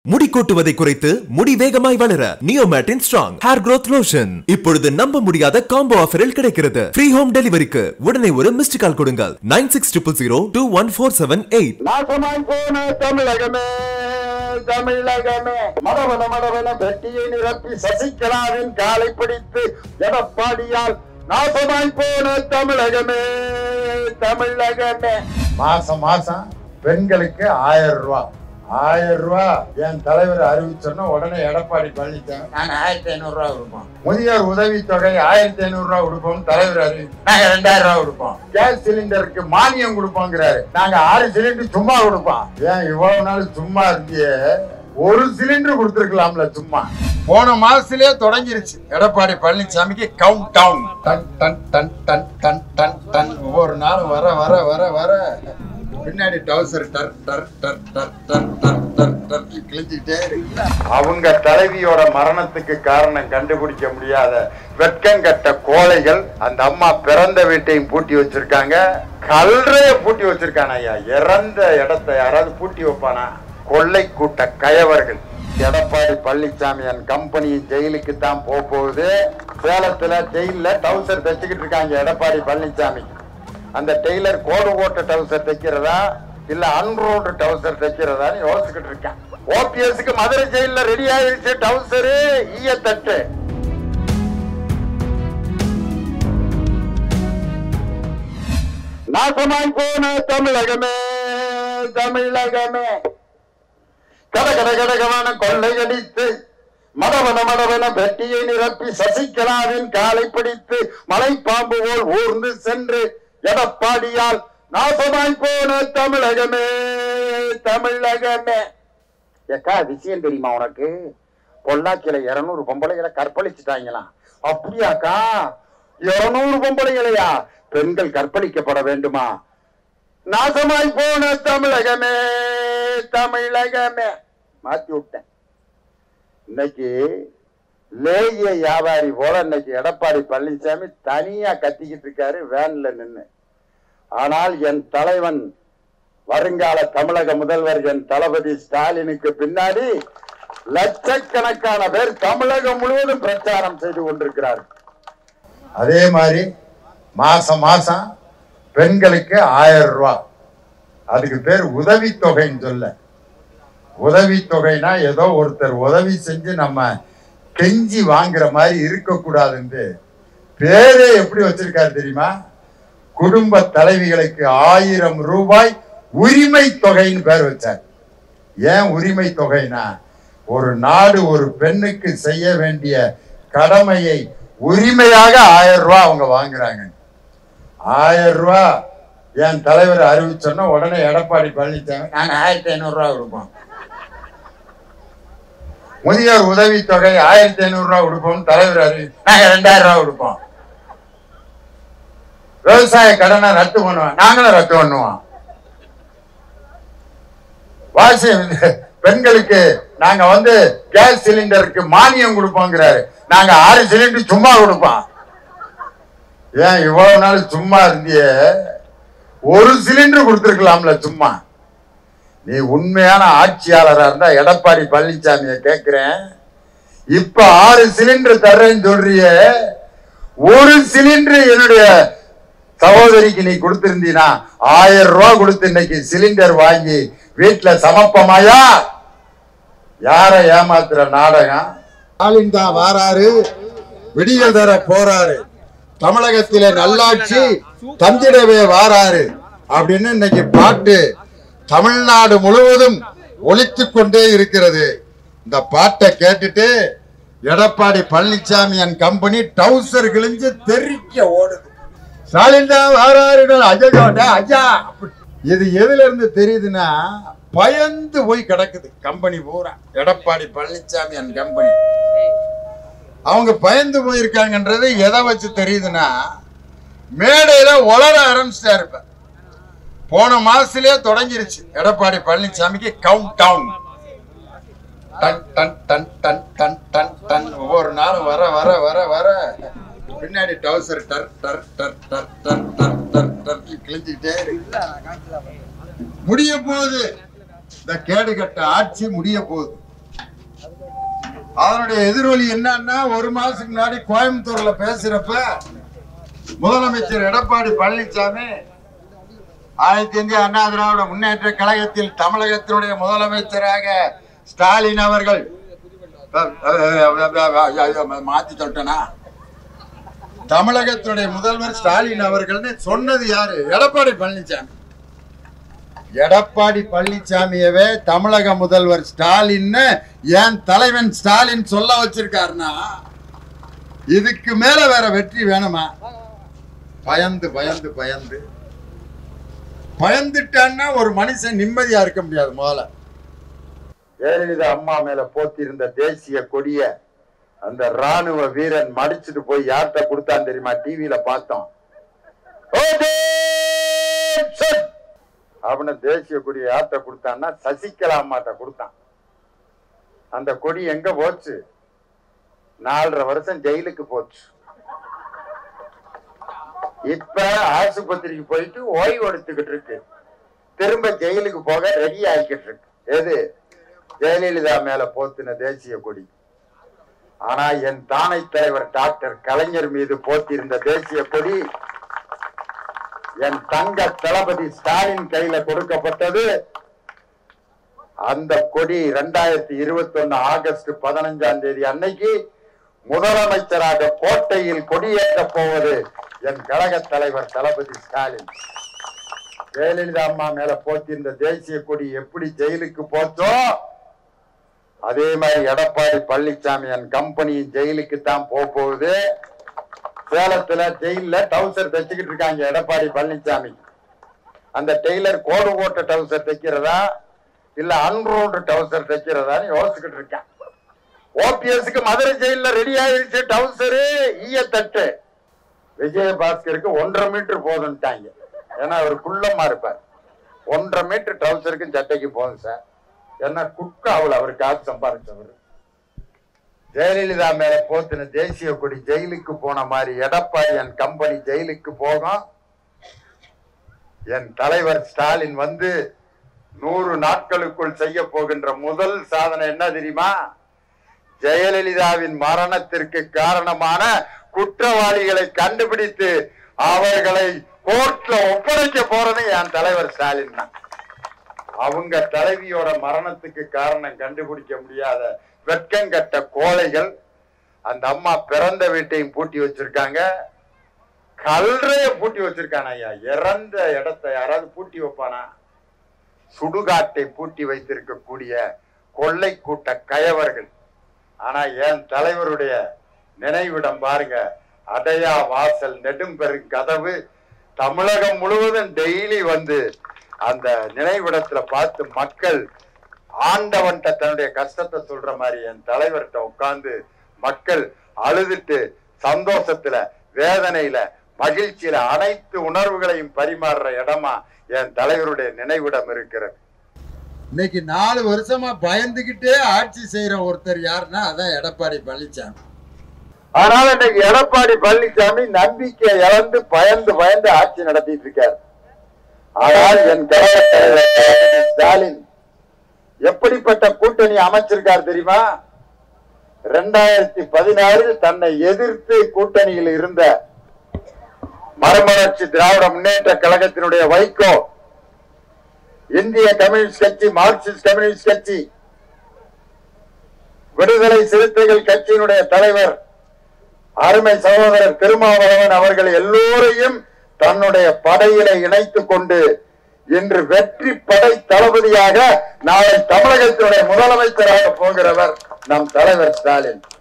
முடி கொட்டுவதை குறைத்து முடி வேகமாய் வளர நியோமேட்டின் ஸ்ட்ராங் ஹேர் growth லோஷன் இப்பொழுது நம்ப முடியாத காம்போ ஆஃபரில் கிடைக்கிறது ஃப்ரீ ஹோம் டெலிவரிக்கு உடனே ஒரு மிஸ்டு கால் கொடுங்கள் nine six triple zero two one four seven eight நாசமாய் போன தமிழகமே தமிழகமே மடவன மடவன வெட்டியை நிரப்பி சசிகலாவின் காலை பிடித்து எடப்பாடியால் நாசமாய் போன தமிழகமே தமிழகமே மாசம் மாசம் பெண்களுக்கு ஆயிரம் ரூபாய் ஆயிரம் ரூபாய் என் தலைவர் அறிவிச்சோன்னா உடனே எடப்பாடி பழனிசாமி நான் ஆயிரத்தி ஐநூறு ரூபாய் கொடுப்போம் முதியோர் உதவி தொகை ஆயிரத்தி ஐநூறு ரூபாய் கொடுப்போம் தலைவர் அறிவி நாங்க ரெண்டாயிரம் ரூபாய் கொடுப்போம் கேஸ் சிலிண்டருக்கு மானியம் கொடுப்போங்கிறாரு நாங்க ஆறு சிலிண்டர் சும்மா கொடுப்போம் ஏன் இவ்வளவு நாள் சும்மா இருந்தியே ஒரு சிலிண்டர் கொடுத்துருக்கலாம்ல சும்மா போன மாசத்திலே தொடங்கிருச்சு எடப்பாடி பழனிசாமிக்கு கவுண்ட் டவுன் டன் டன் டன் டன் டன் டன் டன் ஒவ்வொரு நாளும் வர வர வர வர பின்னாடி டவுசர் டர் டர் டர் டர் டர் டர் டர் டர் கிழிஞ்சுக்கிட்டே இருக்கு அவங்க தலைவியோட மரணத்துக்கு காரணம் கண்டுபிடிக்க முடியாத வெட்கங்கட்ட கோழைகள் அந்த அம்மா பிறந்த வீட்டையும் பூட்டி வச்சிருக்காங்க கல்றைய பூட்டி வச்சிருக்கான ஐயா இறந்த இடத்தை யாராவது பூட்டி வைப்பானா கொள்ளை கூட்ட கயவர்கள் எடப்பாடி பழனிசாமி என் கம்பெனி ஜெயிலுக்கு தான் போக போகுது சேலத்துல ஜெயில டவுசர் தைச்சுக்கிட்டு இருக்காங்க எடப்பாடி பழனிசாமி அந்த டெய்லர் கோடு ஓட்ட டவுசர் தைக்கிறதா இல்ல அன்ரோடு டவுசர் தைக்கிறதான்னு யோசிச்சுக்கிட்டு இருக்கேன் ஓபிஎஸ்க்கு மதுரை ஜெயில ரெடி ஆயிருச்சு டவுசரு ஈய தட்டு நாசமாய் போன தமிழகமே தமிழகமே கட கட கடகமான கொள்ளையடித்து மடவன மடவன வெட்டியை நிரப்பி சசிகலாவின் காலை பிடித்து மலைப்பாம்பு போல் ஊர்ந்து சென்று எடப்பாடியால் நாசமாய் போன தமிழகமே தமிழகமே ஏக்கா விஷயம் தெரியுமா உனக்கு பொள்ளாச்சியில இருநூறு பொம்பளைகளை கற்பழிச்சுட்டாங்களாம் அப்படியாக்கா இருநூறு பொம்பளைகளையா பெண்கள் கற்பழிக்கப்பட வேண்டுமா நாசமாய் போன தமிழகமே தமிழகமே மாத்தி விட்டேன் இன்னைக்கு லேகிய வியாபாரி போல இன்னைக்கு எடப்பாடி பழனிசாமி தனியா கத்திக்கிட்டு இருக்காரு வேன்ல நின்னு ஆனால் என் தலைவன் வருங்கால தமிழக முதல்வர் என் தளபதி ஸ்டாலினுக்கு பின்னாடி லட்சக்கணக்கான பேர் தமிழகம் முழுவதும் பிரச்சாரம் செய்து கொண்டிருக்கிறார் அதே மாதிரி மாசம் மாசம் பெண்களுக்கு ஆயிரம் ரூபாய் அதுக்கு பேர் உதவித்தொகைன்னு சொல்ல உதவித்தொகைனா ஏதோ ஒருத்தர் உதவி செஞ்சு நம்ம கெஞ்சி வாங்குற மாதிரி இருக்கக்கூடாதுன்னு பேரே எப்படி வச்சிருக்காரு தெரியுமா குடும்ப தலைவிகளுக்கு ஆயிரம் ரூபாய் உரிமை தொகைன்னு பேர் வச்சார் ஏன் உரிமை தொகைனா ஒரு நாடு ஒரு பெண்ணுக்கு செய்ய வேண்டிய கடமையை உரிமையாக ஆயிரம் ரூபாய் அவங்க வாங்குறாங்க ஆயிரம் ரூபாய் என் தலைவர் அறிவிச்சோன்னா உடனே எடப்பாடி பழனிசாமி நாங்க ஆயிரத்தி ஐநூறு ரூபாய் கொடுப்போம் முதியோர் உதவி தொகை ஆயிரத்தி ஐநூறு ரூபாய் கொடுப்போம் தலைவர் அறிவி நாங்க ரெண்டாயிரம் ரூபாய் கொடுப்போம் விவசாய கடனை ரத்து பண்ணுவோம் நாங்களும் ரத்து பண்ணுவோம் வாசி பெண்களுக்கு நாங்க வந்து கேஸ் சிலிண்டருக்கு மானியம் கொடுப்போங்கிறாரு நாங்க ஆறு சிலிண்டர் சும்மா கொடுப்போம் ஏன் இவ்வளவு நாள் சும்மா இருந்தியே ஒரு சிலிண்டர் கொடுத்துருக்கலாம்ல சும்மா நீ உண்மையான ஆட்சியாளரா இருந்தா எடப்பாடி பழனிசாமிய கேக்குறேன் இப்ப ஆறு சிலிண்டர் தர்றேன்னு சொல்றியே ஒரு சிலிண்டர் என்னுடைய சகோதரிக்கு நீ கொடுத்திருந்தீனா ஆயிரம் ரூபாய் கொடுத்து இன்னைக்கு சிலிண்டர் வாங்கி வீட்டுல சமப்பமாயா யார ஏமாத்துற நாடகம் ஸ்டாலின் தான் வாராரு விடியல் தர போறாரு தமிழகத்தில நல்லாட்சி தந்திடவே வாராரு அப்படின்னு இன்னைக்கு பாட்டு தமிழ்நாடு முழுவதும் ஒலித்துக் கொண்டே இருக்கிறது இந்த பாட்டை கேட்டுட்டு எடப்பாடி பழனிசாமி என் கம்பெனி டவுசர் கிழிஞ்சு தெறிக்க ஓடுது ஸ்டாலின் தான் வாராரு ஐயோ டேய் ஐயா இது எதுல இருந்து தெரியுதுன்னா பயந்து போய் கிடக்குது கம்பெனி பூரா எடப்பாடி பழனிசாமி என் கம்பெனி அவங்க பயந்து போயிருக்காங்கன்றது எதை வச்சு தெரியுதுன்னா மேடையில உளர ஆரம்பிச்சிட்டாரு இப்ப போன மாசத்திலே தொடங்கிருச்சு எடப்பாடி பழனிசாமிக்கு கவுண்ட் டவுன் டன் டன் டன் டன் டன் டன் டன் ஒவ்வொரு நாளும் வர வர வர வர பின்னாடி டவுசர் டர் டர் டர் டர் டர் டர் டர் டர் கிழிஞ்சுக்கிட்டே இருக்கு முடிய போகுது இந்த கேடு கட்ட ஆட்சி முடிய போகுது அதனுடைய எதிரொலி என்னன்னா ஒரு மாசத்துக்கு முன்னாடி கோயம்புத்தூர்ல பேசுறப்ப முதலமைச்சர் எடப்பாடி பழனிசாமி ஆயிரத்தி இந்திய அண்ணா திராவிட முன்னேற்ற கழகத்தில் தமிழகத்தினுடைய முதலமைச்சராக ஸ்டாலின் அவர்கள் அஹ், அஹ், அஹ், அஹ், மாத்தி சொல்லிட்டேனா தமிழகத்தினுடைய முதல்வர் ஸ்டாலின் அவர்கள்னு சொன்னது யாரு எடப்பாடி பழனிசாமி எடப்பாடி பழனிசாமியவே தமிழக முதல்வர் ஸ்டாலின் ஏன் தலைவன் ஸ்டாலின் சொல்ல வச்சிருக்காருன்னா இதுக்கு மேல வேற வெற்றி வேணுமா பயந்து பயந்து பயந்து பயந்துட்டான்னா ஒரு மனுஷன் நிம்மதியா இருக்க முடியாது முதல்ல ஜெயலலிதா அம்மா மேல போத்திருந்த தேசிய கொடிய அந்த ராணுவ வீரன் மடிச்சிட்டு போய் யார்கிட்ட கொடுத்தான் தெரியுமா டிவியில பார்த்தோம் "Attention!" அப்படின்னு தேசிய கொடியை யார்கிட்ட கொடுத்தான்னா சசிகலா அம்மாட்ட கொடுத்தான் அந்த கொடி எங்க போச்சு நாலரை வருஷம் ஜெயிலுக்கு போச்சு இப்ப ஆசுபத்திரிக்கு போயிட்டு ஓய்வு எடுத்துக்கிட்டு இருக்கு திரும்ப ஜெயிலுக்கு போக ரெடி ஆகிக்கிட்டு இருக்கு எது ஜெயலலிதா மேல போத்தின தேசிய கொடி ஆனா என் தானை தலைவர் டாக்டர் கலைஞர் மீது போத்திருந்த தேசிய கொடி என் தங்க தளபதி ஸ்டாலின் கையில கொடுக்கப்பட்டது அந்த கொடி இரண்டாயிரத்தி இருபத்தி ஒன்னு ஆகஸ்ட் பதினஞ்சாம் தேதி அன்னைக்கு முதலமைச்சராக கோட்டையில் கொடியேற்ற போவது என் கழக தலைவர் தளபதி ஸ்டாலின் ஜெயலலிதா அம்மா மேல போத்திருந்த தேசிய கொடி எப்படி ஜெயிலுக்கு போச்சோ அதே மாதிரி எடப்பாடி பழனிசாமி என் கம்பெனியின் ஜெயிலுக்கு தான் போக போகுது சேலத்துல ஜெயில்ல டவுசர் தைச்சுக்கிட்டு இருக்காங்க எடப்பாடி பழனிசாமி அந்த டெய்லர் கோடு ஓட்ட டவுசர் தைக்கிறதா இல்ல அன்ரோல்டு டவுசர் தைக்கிறதான்னு யோசிச்சுக்கிட்டு இருக்கேன் ஓபிஎஸ்க்கு மதுரை ஜெயில்ல ரெடி ஆயிருச்சு டவுசரு ஈயத்தட்டு விஜயபாஸ்கருக்கு ஒன்றரை மீட்டர் போதுன்ட்டாங்க ஏன்னா அவர் குள்ளமா இருப்பார் ஒன்றரை மீட்டர் ட்ரௌசருக்கும் சட்டைக்கு போதும் சார் ஏன்னா குக்கு அவள் அவர் காசு சம்பாதிச்சவர் ஜெயலலிதா மேல போத்தின தேசிய கொடி ஜெயிலுக்கு போன மாதிரி எடப்பாடி என் கம்பெனி ஜெயிலுக்கு போகும் என் தலைவர் ஸ்டாலின் வந்து நூறு நாட்களுக்குள் செய்ய போகின்ற முதல் சாதனை என்ன தெரியுமா ஜெயலலிதாவின் மரணத்திற்கு காரணமான குற்றவாளிகளை கண்டுபிடித்து அவர்களை கோர்ட்ல ஒப்படைக்க போறது என் தலைவர் ஸ்டாலின் தான் அவங்க தலைவியோட மரணத்துக்கு காரணம் கண்டுபிடிக்க முடியாத வெட்கங்கட்ட கோழைகள் அந்த அம்மா பிறந்த வீட்டையும் பூட்டி வச்சிருக்காங்க கல்றைய பூட்டி வச்சிருக்கான ஐயா இறந்த இடத்தை யாராவது பூட்டி வைப்பானா சுடுகாட்டை பூட்டி வைத்திருக்கக்கூடிய கொள்ளை கூட்ட கயவர்கள் ஆனா என் தலைவருடைய நினைவிடம் பாருங்க அடையா வாசல் நெடும்பெரும் கதவு தமிழகம் முழுவதும் டெய்லி வந்து அந்த நினைவிடத்துல பார்த்து மக்கள் ஆண்டவன்ட்ட தன்னுடைய கஷ்டத்தை சொல்ற மாதிரி என் தலைவர்கிட்ட உட்கார்ந்து மக்கள் அழுதுட்டு சந்தோஷத்துல வேதனையில மகிழ்ச்சியில அனைத்து உணர்வுகளையும் பரிமாறுற இடமா என் தலைவருடைய நினைவிடம் இருக்கிறது இன்னைக்கு நாலு வருஷமா பயந்துகிட்டே ஆட்சி செய்யற ஒருத்தர் யாருன்னா அதான் எடப்பாடி பழனிசாமி ஆனால் இன்னைக்கு எடப்பாடி பழனிசாமி நம்பிக்கை இழந்து பயந்து பயந்து ஆட்சி நடத்திட்டு இருக்கார் ஆனால் என் கழக தலைவர் தளபதி ஸ்டாலின் எப்படிப்பட்ட கூட்டணி அமைச்சிருக்கார் தெரியுமா ரெண்டாயிரத்தி பதினாறில் தன்னை எதிர்த்து கூட்டணியில் இருந்த மறுமலர்ச்சி திராவிட முன்னேற்ற கழகத்தினுடைய வைகோ இந்திய கம்யூனிஸ்ட் கட்சி மார்க்சிஸ்ட் கம்யூனிஸ்ட் கட்சி விடுதலை சிறுத்தைகள் கட்சியினுடைய தலைவர் அருமை சகோதரர் திருமாவளவன் அவர்கள் எல்லோரையும் தன்னுடைய படையில இணைத்துக் கொண்டு இன்று வெற்றி படை தளபதியாக நாளை தமிழகத்தினுடைய முதலமைச்சராக போகிறவர் நம் தலைவர் ஸ்டாலின்